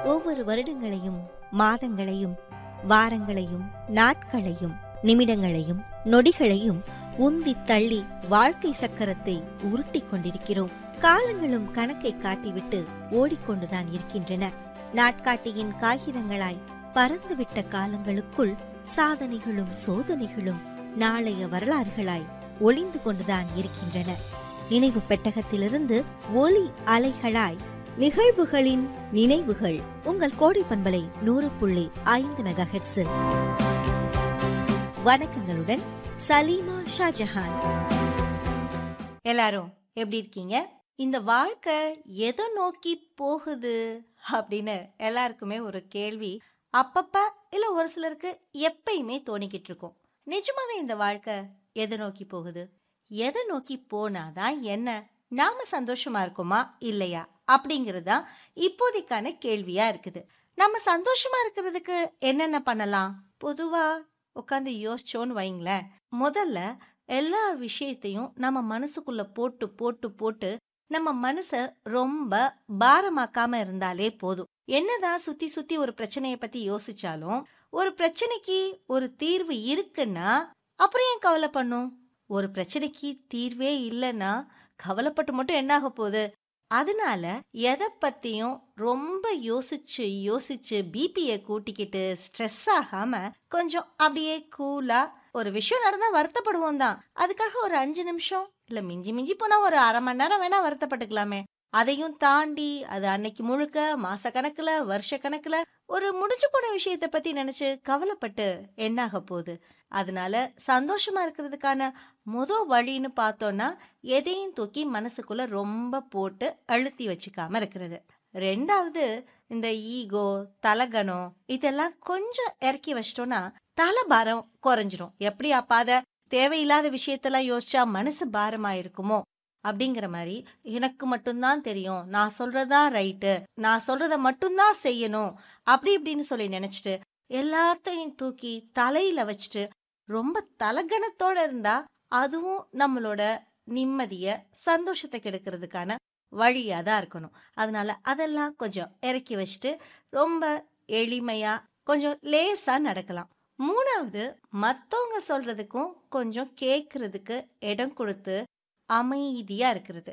ஒவ்வொரு வருடங்களையும் மாதங்களையும் வாரங்களையும் நாட்களையும் நிமிடங்களையும் நொடிகளையும் உந்தி தள்ளி வாழ்க்கை சக்கரத்தை உருட்டிக் கொண்டிருக்கிறோம் காலங்களும் கணக்கை காட்டிவிட்டு ஓடிக்கொண்டுதான் இருக்கின்றன நாட்காட்டியின் காகிதங்களாய் பறந்துவிட்ட காலங்களுக்குள் சாதனைகளும் சோதனைகளும் நாளைய வரலாறுகளாய் ஒளிந்து கொண்டுதான் இருக்கின்றன நினைவு பெட்டகத்திலிருந்து ஒளி அலைகளாய் நிகழ்வுகளின் நினைவுகள் உங்கள் கோடை பண்பலை நூறு புள்ளி ஐந்து மெகா ஹெட்ஸில் வணக்கங்களுடன் சலீமா ஷாஜஹான் எல்லாரும் எப்படி இருக்கீங்க இந்த வாழ்க்கை எதை நோக்கி போகுது அப்படின்னு எல்லாருக்குமே ஒரு கேள்வி அப்பப்ப இல்ல ஒரு சிலருக்கு எப்பயுமே தோணிக்கிட்டு இருக்கும் நிஜமாவே இந்த வாழ்க்கை எதை நோக்கி போகுது எதை நோக்கி போனாதான் என்ன நாம சந்தோஷமா இருக்கோமா இல்லையா அப்படிங்கிறது தான் இப்போதைக்கான கேள்வியா இருக்குது நம்ம சந்தோஷமா இருக்கிறதுக்கு என்னென்ன பண்ணலாம் பொதுவா உட்காந்து யோசிச்சோன்னு வைங்களேன் முதல்ல எல்லா விஷயத்தையும் நம்ம மனசுக்குள்ள போட்டு போட்டு போட்டு நம்ம மனச ரொம்ப பாரமாக்காம இருந்தாலே போதும் என்னதான் சுத்தி சுத்தி ஒரு பிரச்சனைய பத்தி யோசிச்சாலும் ஒரு பிரச்சனைக்கு ஒரு தீர்வு இருக்குன்னா அப்புறம் ஏன் கவலை பண்ணும் ஒரு பிரச்சனைக்கு தீர்வே இல்லைன்னா கவலைப்பட்டு மட்டும் என்ன ஆக போகுது அதனால எதை பத்தியும் ரொம்ப யோசிச்சு யோசிச்சு பிபியை கூட்டிக்கிட்டு ஸ்ட்ரெஸ் ஆகாம கொஞ்சம் அப்படியே கூலா ஒரு விஷயம் நடந்தா வருத்தப்படுவோம் தான் அதுக்காக ஒரு அஞ்சு நிமிஷம் இல்ல மிஞ்சி மிஞ்சி போனா ஒரு அரை மணி நேரம் வேணா வருத்தப்பட்டுக்கலாமே அதையும் தாண்டி அது அன்னைக்கு முழுக்க மாச கணக்குல வருஷ கணக்குல ஒரு முடிச்சு போன விஷயத்த பத்தி நினைச்சு கவலைப்பட்டு என்னாக போகுது அதனால சந்தோஷமா இருக்கிறதுக்கான முத வழின்னு பார்த்தோம்னா எதையும் தூக்கி மனசுக்குள்ள ரொம்ப போட்டு அழுத்தி வச்சுக்காம இருக்கிறது ரெண்டாவது இந்த ஈகோ தலகணம் இதெல்லாம் கொஞ்சம் இறக்கி வச்சிட்டோம்னா தலபாரம் குறைஞ்சிரும் எப்படி அப்பாத தேவையில்லாத விஷயத்தெல்லாம் யோசிச்சா மனசு பாரமா இருக்குமோ அப்படிங்கிற மாதிரி எனக்கு மட்டும்தான் தெரியும் நான் சொல்றதா ரைட்டு நான் சொல்றத மட்டும்தான் செய்யணும் அப்படி இப்படின்னு சொல்லி நினைச்சிட்டு எல்லாத்தையும் தூக்கி தலையில வச்சுட்டு ரொம்ப தலகணத்தோட இருந்தா அதுவும் நம்மளோட நிம்மதிய சந்தோஷத்தை கெடுக்கிறதுக்கான வழியா தான் இருக்கணும் அதனால அதெல்லாம் கொஞ்சம் இறக்கி வச்சுட்டு ரொம்ப எளிமையா கொஞ்சம் லேசா நடக்கலாம் மூணாவது மத்தவங்க சொல்றதுக்கும் கொஞ்சம் கேட்கறதுக்கு இடம் கொடுத்து அமைதியா இருக்கிறது